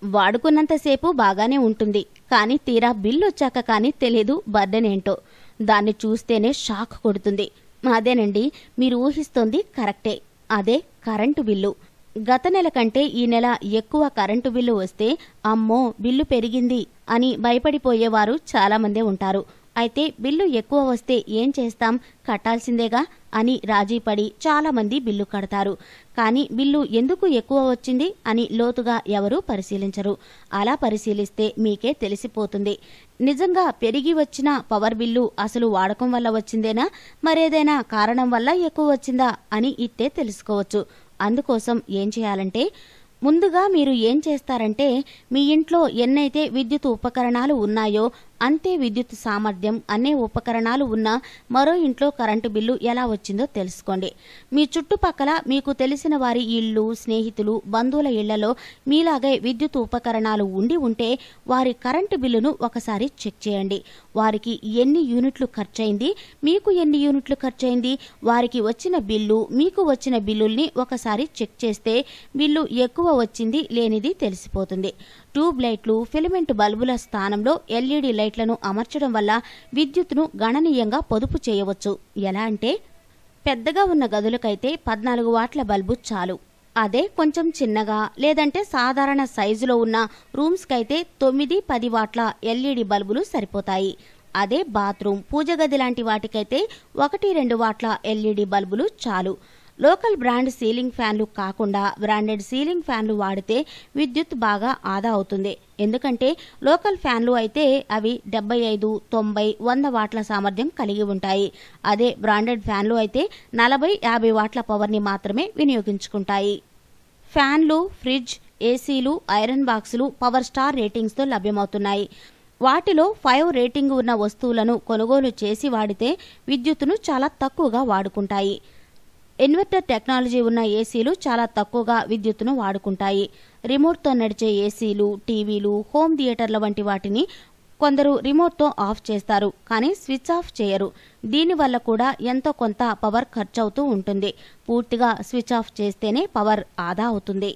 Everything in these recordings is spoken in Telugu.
వాడుకున్నంతసేపు బాగానే ఉంటుంది కానీ తీరా బిల్లు వచ్చాక కానీ తెలియదు బర్డెన్ ఏంటో దాన్ని చూస్తేనే షాక్ కొడుతుంది అదేనండి మీరు ఊహిస్తోంది కరెక్టే అదే కరెంటు బిల్లు గత నెల కంటే ఈ నెల ఎక్కువ కరెంటు బిల్లు వస్తే అమ్మో బిల్లు పెరిగింది అని భయపడిపోయేవారు చాలామందే ఉంటారు అయితే బిల్లు ఎక్కువ వస్తే ఏం చేస్తాం కట్టాల్సిందేగా అని రాజీపడి చాలామంది బిల్లు కడతారు కానీ బిల్లు ఎందుకు ఎక్కువ వచ్చింది అని లోతుగా ఎవరూ పరిశీలించరు అలా పరిశీలిస్తే మీకే తెలిసిపోతుంది నిజంగా పెరిగి వచ్చిన పవర్ బిల్లు అసలు వాడకం వల్ల వచ్చిందేనా మరేదైనా కారణం వల్ల ఎక్కువ వచ్చిందా అని ఇట్టే తెలుసుకోవచ్చు అందుకోసం ఏం చేయాలంటే ముందుగా మీరు ఏం చేస్తారంటే మీ ఇంట్లో ఎన్నైతే విద్యుత్ ఉపకరణాలు ఉన్నాయో అంతే విద్యుత్ సామర్థ్యం అనే ఉపకరణాలు ఉన్న మరో ఇంట్లో కరెంటు బిల్లు ఎలా వచ్చిందో తెలుసుకోండి మీ చుట్టుపక్కల మీకు తెలిసిన వారి ఇళ్ళు స్నేహితులు బంధువుల ఇళ్లలో మీలాగే విద్యుత్ ఉపకరణాలు ఉండి ఉంటే వారి కరెంటు బిల్లును ఒకసారి చెక్ చేయండి వారికి ఎన్ని యూనిట్లు ఖర్చయింది మీకు ఎన్ని యూనిట్లు ఖర్చయింది వారికి వచ్చిన బిల్లు మీకు వచ్చిన బిల్లుల్ని ఒకసారి చెక్ చేస్తే బిల్లు ఎక్కువ వచ్చింది లేనిది తెలిసిపోతుంది ట్యూబ్ లైట్లు ఫిలమెంట్ బల్బుల స్థానంలో ఎల్ఈడి లైట్లను అమర్చడం వల్ల విద్యుత్తును గణనీయంగా పొదుపు చేయవచ్చు ఎలా అంటే పెద్దగా ఉన్న గదులకైతే పద్నాలుగు వాట్ల బల్బు చాలు అదే కొంచెం చిన్నగా లేదంటే సాధారణ సైజులో ఉన్న రూమ్స్కైతే తొమ్మిది పది వాట్ల ఎల్ఈడి బల్బులు సరిపోతాయి అదే బాత్రూమ్ పూజ గది లాంటి వాటికైతే ఒకటి రెండు వాట్ల ఎల్ఈడి బల్బులు చాలు లోకల్ బ్రాండ్ సీలింగ్ ఫ్యాన్లు కాకుండా బ్రాండెడ్ సీలింగ్ ఫ్యాన్లు వాడితే విద్యుత్ బాగా ఆదా అవుతుంది ఎందుకంటే లోకల్ ఫ్యాన్లు అయితే అవి డెబ్బై ఐదు తొంభై వంద వాట్ల సామర్థ్యం కలిగి ఉంటాయి అదే బ్రాండెడ్ ఫ్యాన్లు అయితే నలభై యాభై వాట్ల పవర్ని మాత్రమే వినియోగించుకుంటాయి ఫ్యాన్లు ఫ్రిడ్జ్ ఏసీలు ఐరన్ బాక్సులు పవర్ స్టార్ రేటింగ్స్తో లభ్యమవుతున్నాయి వాటిలో ఫైవ్ రేటింగ్ ఉన్న వస్తువులను కొనుగోలు చేసి వాడితే విద్యుత్తును చాలా తక్కువగా వాడుకుంటాయి ఇన్వర్టర్ టెక్నాలజీ ఉన్న ఏసీలు చాలా తక్కువగా విద్యుత్తును వాడుకుంటాయి రిమోట్తో నడిచే ఏసీలు టీవీలు హోమ్ థియేటర్ల వంటి వాటిని కొందరు రిమోట్తో ఆఫ్ చేస్తారు కానీ స్విచ్ ఆఫ్ చేయరు దీనివల్ల కూడా ఎంతో కొంత పవర్ ఖర్చవుతూ ఉంటుంది పూర్తిగా స్విచ్ ఆఫ్ చేస్తేనే పవర్ ఆదా అవుతుంది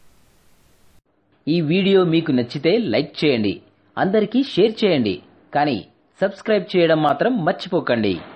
ఈ వీడియో మీకు నచ్చితే లైక్ చేయండి అందరికీ షేర్ చేయండి కానీ సబ్స్క్రైబ్ చేయడం మాత్రం మర్చిపోకండి